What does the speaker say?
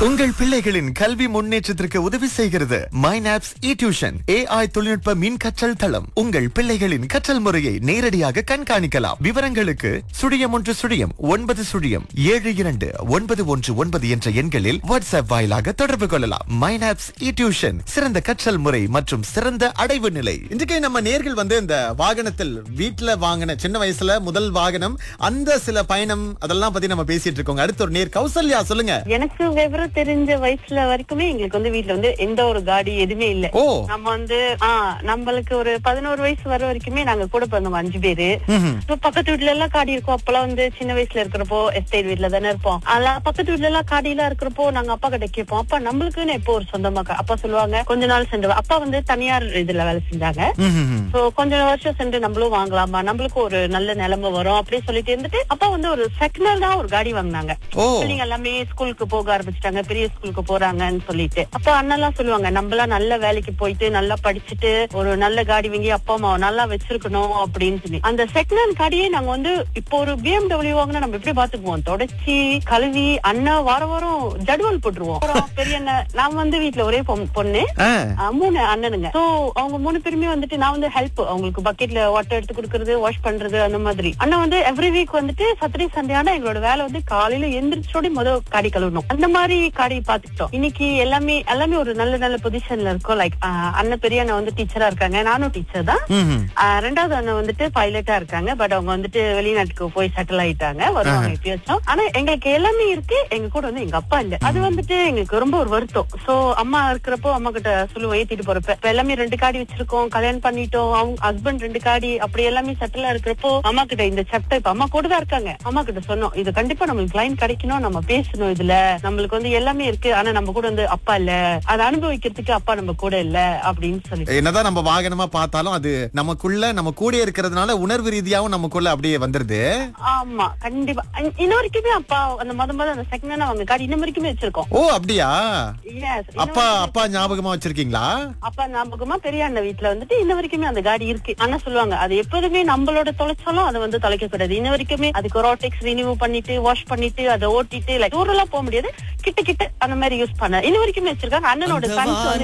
உங்கள் பிள்ளைகளின் கல்வி முன்னேற்றத்திற்கு உதவி செய்கிறது மைனாப்ஸ் இ டியூஷன் ஏஐ தொழில்நுட்ப மின் கற்றல் தளம் உங்கள் பிள்ளைகளின் கற்றல் முறையை நேரடியாக கண்காணிக்கலாம் விவரங்களுக்கு சுழியம் ஒன்று சுழியம் ஒன்பது சுழியம் ஏழு இரண்டு ஒன்பது ஒன்று ஒன்பது என்ற எண்களில் வாட்ஸ்அப் வாயிலாக தொடர்பு கொள்ளலாம் மைனாப்ஸ் இ டியூஷன் சிறந்த கற்றல் முறை மற்றும் சிறந்த அடைவு நிலை இன்றைக்கு நம்ம நேர்கள் வந்து இந்த வாகனத்தில் வீட்டுல வாங்கின சின்ன வயசுல முதல் வாகனம் அந்த சில பயணம் அதெல்லாம் பத்தி நம்ம பேசிட்டு இருக்கோங்க அடுத்து ஒரு நேர் கௌசல்யா சொல்லுங்க எனக்கு விவரம் தெரிஞ்ச வயசுல வரைக்குமே எங்களுக்கு வந்து வீட்ல வந்து எந்த ஒரு காடி எதுவுமே இல்ல ஓ நம்ம வந்து ஆஹ் நம்மளுக்கு ஒரு பதினோரு வயசு வர வரைக்குமே நாங்க கூட பிறந்தோம் அஞ்சு பேரு ம்ஹும். இப்ப பக்கத்து வீட்ல எல்லாம் காடி இருக்கும் அப்பெல்லாம் வந்து சின்ன வயசுல இருக்கிறப்போ எஸ்டேட் வீட்ல தானே இருப்போம் அதெல்லாம் பக்கத்து வீட்ல எல்லாம் காடி எல்லாம் இருக்கிறப்போ நாங்க அப்பா கிட்ட கேட்போம் அப்பா நம்மளுக்குன்னு எப்போ ஒரு சொந்தமா கா- அப்பா சொல்லுவாங்க கொஞ்ச நாள் சென்று அப்பா வந்து தனியார் இதுல வேலை செஞ்சாங்க ம்ஹும். சோ கொஞ்ச வருஷம் சென்று நம்மளும் வாங்கலாமா நம்மளுக்கும் ஒரு நல்ல நிலைமை வரும் அப்படின்னு சொல்லிட்டு இருந்துட்டு அப்பா வந்து ஒரு செகண்ட் தான் ஒரு காடி வாங்கினாங்க ஓ பிள்ளைங்க எல்லாமே ஸ்கூலுக்கு போக ஆரம்பிச்சிட்டாங்க பெரிய ஸ்கூலுக்கு போறாங்கன்னு சொல்லிட்டு அப்ப அண்ணெல்லாம் சொல்லுவாங்க நம்மளாம் நல்ல வேலைக்கு போயிட்டு நல்லா படிச்சுட்டு ஒரு நல்ல காடி வாங்கி அப்பா அம்மா நல்லா வச்சிருக்கணும் அப்படின்னு சொல்லி அந்த செகண்ட் ஹேண்ட் காடியே நாங்க வந்து இப்போ ஒரு பிஎம்டபிள்யூ வாங்கினா நம்ம எப்படி பாத்துக்குவோம் தொடச்சி கழுவி அண்ணா வார வாரம் ஜடுவல் போட்டுருவோம் அப்புறம் பெரிய அண்ணன் நான் வந்து வீட்டுல ஒரே பொம்- பொண்ணு ஆ. ஆஹ் மூணு அண்ணனுங்க சோ அவங்க மூணு பேருமே வந்துட்டு நான் வந்து ஹெல்ப் அவங்களுக்கு பக்கெட்ல வாட்டர் எடுத்து கொடுக்கறது வாஷ் பண்றது அந்த மாதிரி அண்ணா வந்து எவ்ரி வீக் வந்துட்டு சாட்டர்டே சண்டே ஆனா எங்களோட வேலை வந்து காலையில எந்திரிச்சோட முத காடி கழுவணும் அந்த மாதிரி காடி பாத்துக்கிட்டோம் இன்னைக்கு எல்லாமே எல்லாமே ஒரு நல்ல நல்ல பொசிஷன்ல இருக்கோம் லைக் அண்ணன் பெரிய அண்ணன் வந்து டீச்சரா இருக்காங்க நானும் டீச்சர் தான் ம்ஹும். ஆஹ் ரெண்டாவது அண்ணன் வந்துட்டு பைலட்டா இருக்காங்க பட் அவங்க வந்துட்டு வெளிநாட்டுக்கு போய் செட்டில் ஆயிட்டாங்க வருவாங்க எப்பயாச்சும் ஆனா எங்களுக்கு எல்லாமே இருக்கு எங்க கூட வந்து எங்க அப்பா இல்ல அது வந்துட்டு எங்களுக்கு ரொம்ப ஒரு வருத்தம் சோ அம்மா இருக்கிறப்போ அம்மா கிட்ட சொல்லுவோம் ஏத்திட்டு போறப்ப இப்ப எல்லாமே ரெண்டு காடி வச்சிருக்கோம் கல்யாணம் பண்ணிட்டோம் அவங்க ஹஸ்பண்ட் ரெண்டு காடி அப்படி எல்லாமே செட்டிலா இருக்கிறப்போ அம்மா கிட்ட இந்த சாப்டர் இப்ப அம்மா கூட தான் இருக்காங்க அம்மா கிட்ட சொன்னோம் இது கண்டிப்பா நம்மளுக்கு கிளைண்ட் கிடைக்கணும் நம்ம பேசணும் இதுல நம்மளுக்கு வந்து எல்லாமே இருக்கு ஆனா நம்ம கூட வந்து அப்பா இல்ல அதை அனுபவிக்கிறதுக்கு அப்பா நம்ம கூட இல்ல அப்படின்னு சொல்லி என்னதான் நம்ம வாகனமா பார்த்தாலும் அது நமக்குள்ள நம்ம கூட இருக்கிறதுனால உணர்வு ரீதியாவும் நமக்குள்ள அப்படியே வந்துருது ஆமா கண்டிப்பா இன்- இன்ன வரைக்குமே அப்பா அந்த முத முத அந்த செகண்ட் ஹேண்ட் அவங்க கார்டு இன்ன வரைக்குமே வச்சிருக்கோம் ஓ அப்படியா Yes, இன்ன அப்பா வரைக்கும் அப்பா ஞாபகமா வச்சிருக்கீங்களா அப்பா ஞாபகமா பெரிய அண்ணன் வீட்டுல வந்துட்டு இன்ன வரைக்குமே அந்த காடி இருக்கு ஆனா சொல்லுவாங்க அது எப்போதுமே நம்மளோட தொலைச்சாலும் அதை வந்து தொலைக்க கூடாது இன்ன வரைக்குமே அதுக்கு ரோட்டெக்ஸ் ரினியூ பண்ணிட்டு வாஷ் பண்ணிட்டு அதை ஓட்டிட்டு லைக் தூரம் எல்லாம் போக முடியாது கிட்ட கிட்ட அந்த மாதிரி யூஸ் பண்ண இன்ன வரைக்குமே வச்சிருக்காங்க அண்ணனோட சன்ஸ் வந்து